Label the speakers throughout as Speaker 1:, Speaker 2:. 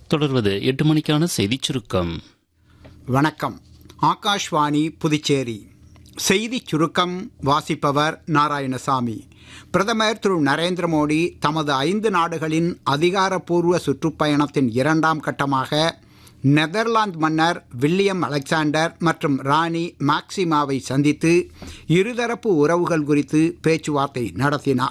Speaker 1: தொடர்வது எட்டு மணிக்கான செய்திச் சுருக்கம்
Speaker 2: வணக்கம் ஆகாஷ்வாணி புதுச்சேரி செய்திச் சுருக்கம் வாசிப்பவர் நாராயணசாமி பிரதமர் திரு நரேந்திர மோடி தமது ஐந்து நாடுகளின் அதிகாரப்பூர்வ சுற்றுப்பயணத்தின் இரண்டாம் கட்டமாக நெதர்லாந்து மன்னர் வில்லியம் அலெக்சாண்டர் மற்றும் ராணி மாக்சிமாவை சந்தித்து இருதரப்பு உறவுகள் குறித்து பேச்சுவார்த்தை நடத்தினார்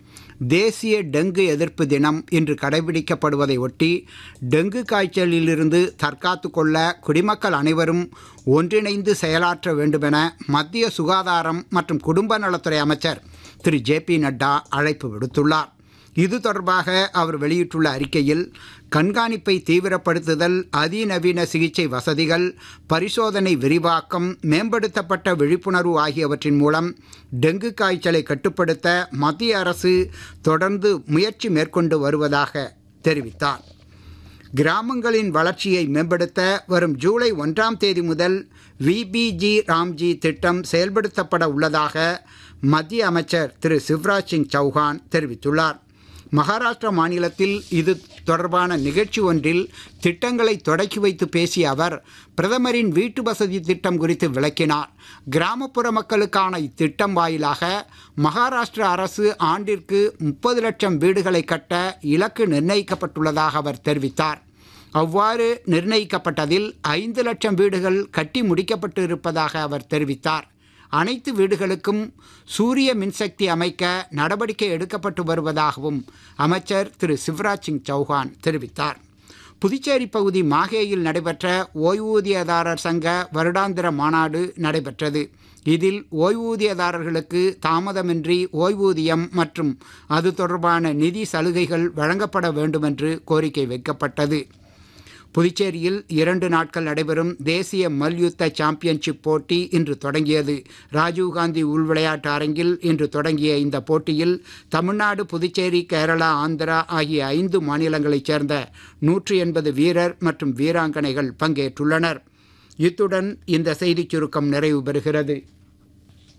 Speaker 2: தேசிய டெங்கு எதிர்ப்பு தினம் இன்று கடைபிடிக்கப்படுவதை ஒட்டி டெங்கு காய்ச்சலிலிருந்து தற்காத்து கொள்ள குடிமக்கள் அனைவரும் ஒன்றிணைந்து செயலாற்ற வேண்டுமென மத்திய சுகாதாரம் மற்றும் குடும்ப நலத்துறை அமைச்சர் திரு ஜே பி நட்டா அழைப்பு விடுத்துள்ளார் இது தொடர்பாக அவர் வெளியிட்டுள்ள அறிக்கையில் கண்காணிப்பை தீவிரப்படுத்துதல் அதிநவீன சிகிச்சை வசதிகள் பரிசோதனை விரிவாக்கம் மேம்படுத்தப்பட்ட விழிப்புணர்வு ஆகியவற்றின் மூலம் டெங்கு காய்ச்சலை கட்டுப்படுத்த மத்திய அரசு தொடர்ந்து முயற்சி மேற்கொண்டு வருவதாக தெரிவித்தார் கிராமங்களின் வளர்ச்சியை மேம்படுத்த வரும் ஜூலை ஒன்றாம் தேதி முதல் விபிஜி ராம்ஜி திட்டம் செயல்படுத்தப்பட உள்ளதாக மத்திய அமைச்சர் திரு சிவராஜ் சிங் சௌஹான் தெரிவித்துள்ளார் மகாராஷ்டிரா மாநிலத்தில் இது தொடர்பான நிகழ்ச்சி ஒன்றில் திட்டங்களை தொடக்கி வைத்து பேசிய அவர் பிரதமரின் வீட்டு வசதி திட்டம் குறித்து விளக்கினார் கிராமப்புற மக்களுக்கான இத்திட்டம் வாயிலாக மகாராஷ்டிரா அரசு ஆண்டிற்கு முப்பது லட்சம் வீடுகளை கட்ட இலக்கு நிர்ணயிக்கப்பட்டுள்ளதாக அவர் தெரிவித்தார் அவ்வாறு நிர்ணயிக்கப்பட்டதில் ஐந்து லட்சம் வீடுகள் கட்டி முடிக்கப்பட்டு இருப்பதாக அவர் தெரிவித்தார் அனைத்து வீடுகளுக்கும் சூரிய மின்சக்தி அமைக்க நடவடிக்கை எடுக்கப்பட்டு வருவதாகவும் அமைச்சர் திரு சிவராஜ் சிங் சௌஹான் தெரிவித்தார் புதுச்சேரி பகுதி மாஹேயில் நடைபெற்ற ஓய்வூதியதாரர் சங்க வருடாந்திர மாநாடு நடைபெற்றது இதில் ஓய்வூதியதாரர்களுக்கு தாமதமின்றி ஓய்வூதியம் மற்றும் அது தொடர்பான நிதி சலுகைகள் வழங்கப்பட வேண்டும் என்று கோரிக்கை வைக்கப்பட்டது புதுச்சேரியில் இரண்டு நாட்கள் நடைபெறும் தேசிய மல்யுத்த சாம்பியன்ஷிப் போட்டி இன்று தொடங்கியது ராஜீவ்காந்தி உள்விளையாட்டு அரங்கில் இன்று தொடங்கிய இந்த போட்டியில் தமிழ்நாடு புதுச்சேரி கேரளா ஆந்திரா ஆகிய ஐந்து மாநிலங்களைச் சேர்ந்த நூற்றி எண்பது வீரர் மற்றும் வீராங்கனைகள் பங்கேற்றுள்ளனர் இத்துடன் இந்த செய்திச் சுருக்கம் நிறைவு பெறுகிறது